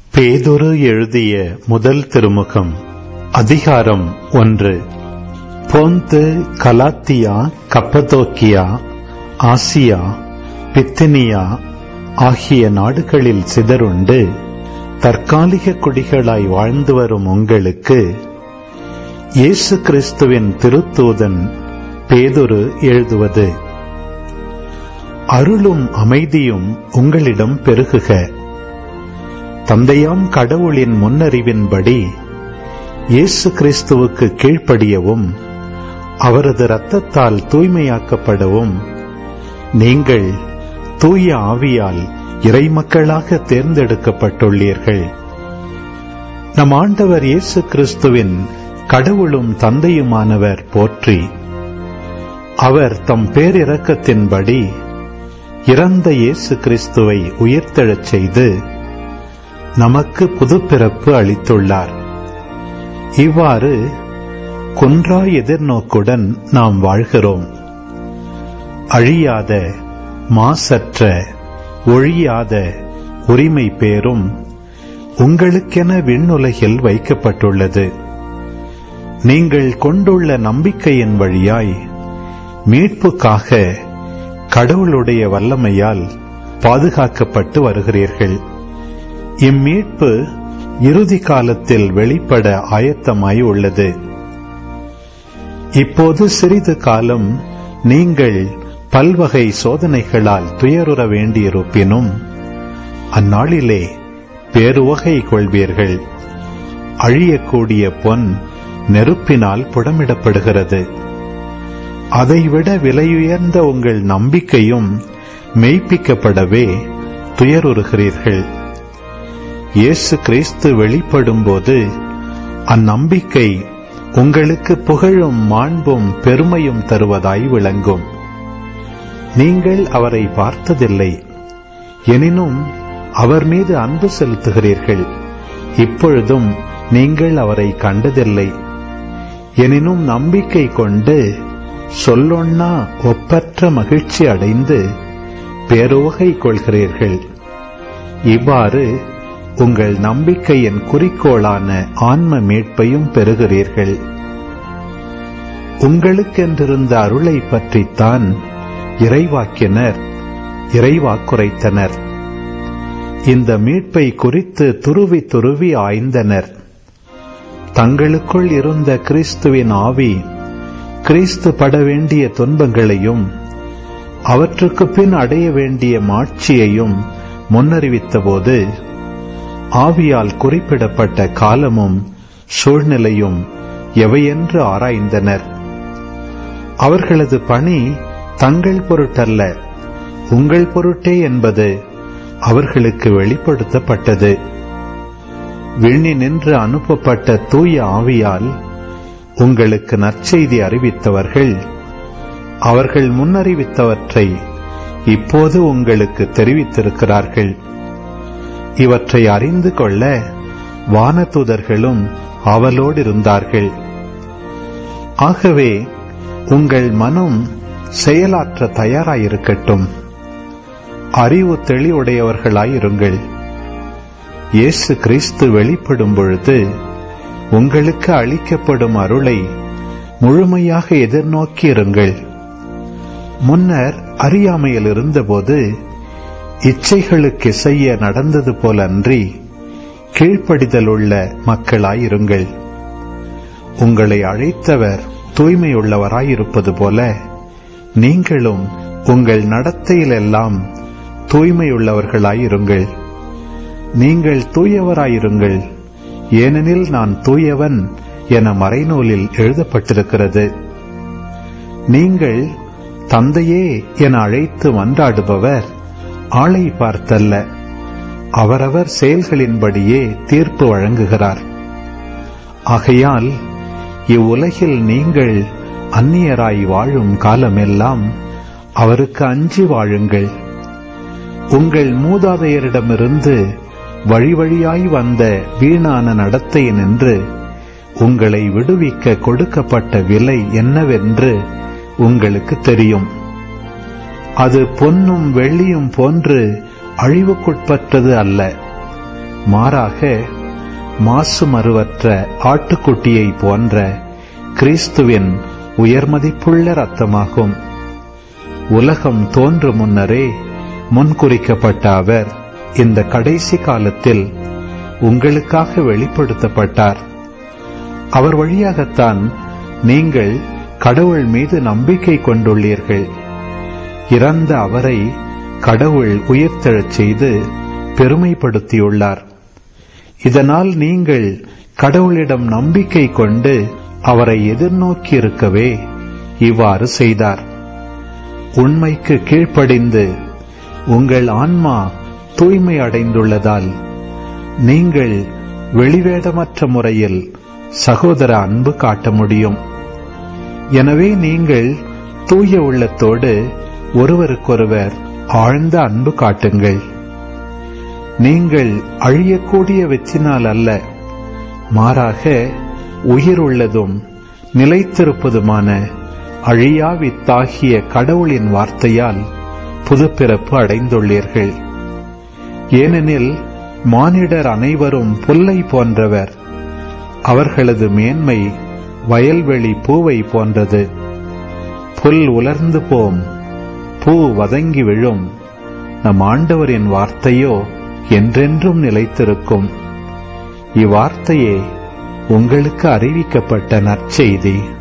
பேதுரு எழுதிய முதல் திருமுகம் அதிகாரம் ஒன்று போந்து கலாத்தியா கப்பதோக்கியா ஆசியா பித்தினியா ஆகிய நாடுகளில் சிதறுண்டு தற்காலிக குடிகளாய் வாழ்ந்து வரும் உங்களுக்கு இயேசு கிறிஸ்துவின் திருத்தூதன் பேதுரு எழுதுவது அருளும் அமைதியும் உங்களிடம் பெருகுக தந்தையாம் கடவுளின் முன்னறிவின்படி இயேசு கிறிஸ்துவுக்கு கீழ்ப்படியவும் அவரது இரத்தத்தால் தூய்மையாக்கப்படவும் நீங்கள் தூய ஆவியால் இறைமக்களாக தேர்ந்தெடுக்கப்பட்டுள்ளீர்கள் நம் ஆண்டவர் இயேசு கிறிஸ்துவின் கடவுளும் தந்தையுமானவர் போற்றி அவர் தம் பேரிரக்கத்தின்படி இறந்த இயேசு கிறிஸ்துவை உயிர்த்தெழச் செய்து நமக்கு புதுப்பிறப்பு அளித்துள்ளார் இவ்வாறு குன்றா எதிர்நோக்குடன் நாம் வாழ்கிறோம் அழியாத மாசற்ற ஒழியாத உரிமை பேரும் உங்களுக்கென விண்ணுலகில் வைக்கப்பட்டுள்ளது நீங்கள் கொண்டுள்ள நம்பிக்கையின் வழியாய் மீட்புக்காக கடவுளுடைய வல்லமையால் பாதுகாக்கப்பட்டு வருகிறீர்கள் இம்மீட்பு இறுதி காலத்தில் வெளிப்பட ஆயத்தமாய் உள்ளது இப்போது சிறிது காலம் நீங்கள் பல்வகை சோதனைகளால் துயருற வேண்டியிருப்பினும் அந்நாளிலே பேருவகை கொள்வீர்கள் அழியக்கூடிய பொன் நெருப்பினால் புடமிடப்படுகிறது அதைவிட விலையுயர்ந்த உங்கள் நம்பிக்கையும் மெய்ப்பிக்கப்படவே துயருறுகிறீர்கள் இயேசு கிறிஸ்து வெளிப்படும்போது அந்நம்பிக்கை உங்களுக்கு புகழும் மாண்பும் பெருமையும் தருவதாய் விளங்கும் நீங்கள் அவரை பார்த்ததில்லை எனினும் அவர் மீது அன்பு செலுத்துகிறீர்கள் இப்பொழுதும் நீங்கள் அவரை கண்டதில்லை எனினும் நம்பிக்கை கொண்டு சொல்லொன்னா ஒப்பற்ற மகிழ்ச்சி அடைந்து பேரோகை கொள்கிறீர்கள் இவ்வாறு உங்கள் நம்பிக்கையின் குறிக்கோளான ஆன்ம மீட்பையும் பெறுகிறீர்கள் உங்களுக்கென்றிருந்த அருளை பற்றித்தான் இறைவாக்கினர் இறைவாக்குரைத்தனர் இந்த மீட்பை குறித்து துருவி துருவி ஆய்ந்தனர் தங்களுக்குள் இருந்த கிறிஸ்துவின் ஆவி கிறிஸ்து பட வேண்டிய துன்பங்களையும் அவற்றுக்கு பின் அடைய வேண்டிய மாட்சியையும் முன்னறிவித்தபோது ஆவியால் குறிப்பிடப்பட்ட காலமும் சூழ்நிலையும் எவையென்று ஆராய்ந்தனர் அவர்களது பணி தங்கள் பொருட்டல்ல உங்கள் பொருட்டே என்பது அவர்களுக்கு வெளிப்படுத்தப்பட்டது விண்ணி நின்று அனுப்பப்பட்ட தூய ஆவியால் உங்களுக்கு நற்செய்தி அறிவித்தவர்கள் அவர்கள் முன்னறிவித்தவற்றை இப்போது உங்களுக்கு தெரிவித்திருக்கிறார்கள் இவற்றை அறிந்து கொள்ள வானதூதர்களும் அவலோடு இருந்தார்கள் ஆகவே உங்கள் மனம் செயலாற்ற தயாராயிருக்கட்டும் அறிவு தெளிவுடையவர்களாயிருங்கள் இயேசு கிறிஸ்து வெளிப்படும் பொழுது உங்களுக்கு அளிக்கப்படும் அருளை முழுமையாக எதிர்நோக்கி இருங்கள் முன்னர் அறியாமையில் இருந்தபோது இச்சைகளுக்கு செய்ய நடந்தது போல அன்றி கீழ்ப்படிதலுள்ள மக்களாயிருங்கள் உங்களை அழைத்தவர் தூய்மையுள்ளவராயிருப்பது போல நீங்களும் உங்கள் நடத்தையிலெல்லாம் தூய்மையுள்ளவர்களாயிருங்கள் நீங்கள் தூயவராயிருங்கள் ஏனெனில் நான் தூயவன் என மறைநூலில் எழுதப்பட்டிருக்கிறது நீங்கள் தந்தையே என அழைத்து மன்றாடுபவர் ஆளை பார்த்தல்ல அவரவர் செயல்களின்படியே தீர்ப்பு வழங்குகிறார் ஆகையால் இவ்வுலகில் நீங்கள் அந்நியராய் வாழும் காலமெல்லாம் அவருக்கு அஞ்சி வாழுங்கள் உங்கள் மூதாதையரிடமிருந்து வழி வழியாய் வந்த வீணான நடத்தை நின்று உங்களை விடுவிக்க கொடுக்கப்பட்ட விலை என்னவென்று உங்களுக்கு தெரியும் அது பொன்னும் வெள்ளியும் போன்று அழிவுக்குட்பட்டது அல்ல மாறாக மாசு மறுவற்ற ஆட்டுக்குட்டியை போன்ற கிறிஸ்துவின் உயர்மதிப்புள்ள இரத்தமாகும் உலகம் தோன்று முன்னரே முன்குறிக்கப்பட்ட அவர் இந்த கடைசி காலத்தில் உங்களுக்காக வெளிப்படுத்தப்பட்டார் அவர் வழியாகத்தான் நீங்கள் கடவுள் மீது நம்பிக்கை கொண்டுள்ளீர்கள் இறந்த அவரை கடவுள் உயிர்த்தெழச் செய்து பெருமைப்படுத்தியுள்ளார் இதனால் நீங்கள் கடவுளிடம் நம்பிக்கை கொண்டு அவரை எதிர்நோக்கி இருக்கவே இவ்வாறு செய்தார் உண்மைக்கு கீழ்ப்படிந்து உங்கள் ஆன்மா தூய்மை அடைந்துள்ளதால் நீங்கள் வெளிவேடமற்ற முறையில் சகோதர அன்பு காட்ட முடியும் எனவே நீங்கள் தூய உள்ளத்தோடு ஒருவருக்கொருவர் ஆழ்ந்த அன்பு காட்டுங்கள் நீங்கள் அழியக்கூடிய வெச்சினால் அல்ல மாறாக உயிர் உள்ளதும் நிலைத்திருப்பதுமான அழியா வித்தாகிய கடவுளின் வார்த்தையால் புதுப்பிறப்பு அடைந்துள்ளீர்கள் ஏனெனில் மானிடர் அனைவரும் புல்லை போன்றவர் அவர்களது மேன்மை வயல்வெளி பூவை போன்றது புல் உலர்ந்து போம் பூ வதங்கி விழும் நம் ஆண்டவரின் வார்த்தையோ என்றென்றும் நிலைத்திருக்கும் இவ்வார்த்தையே உங்களுக்கு அறிவிக்கப்பட்ட நற்செய்தி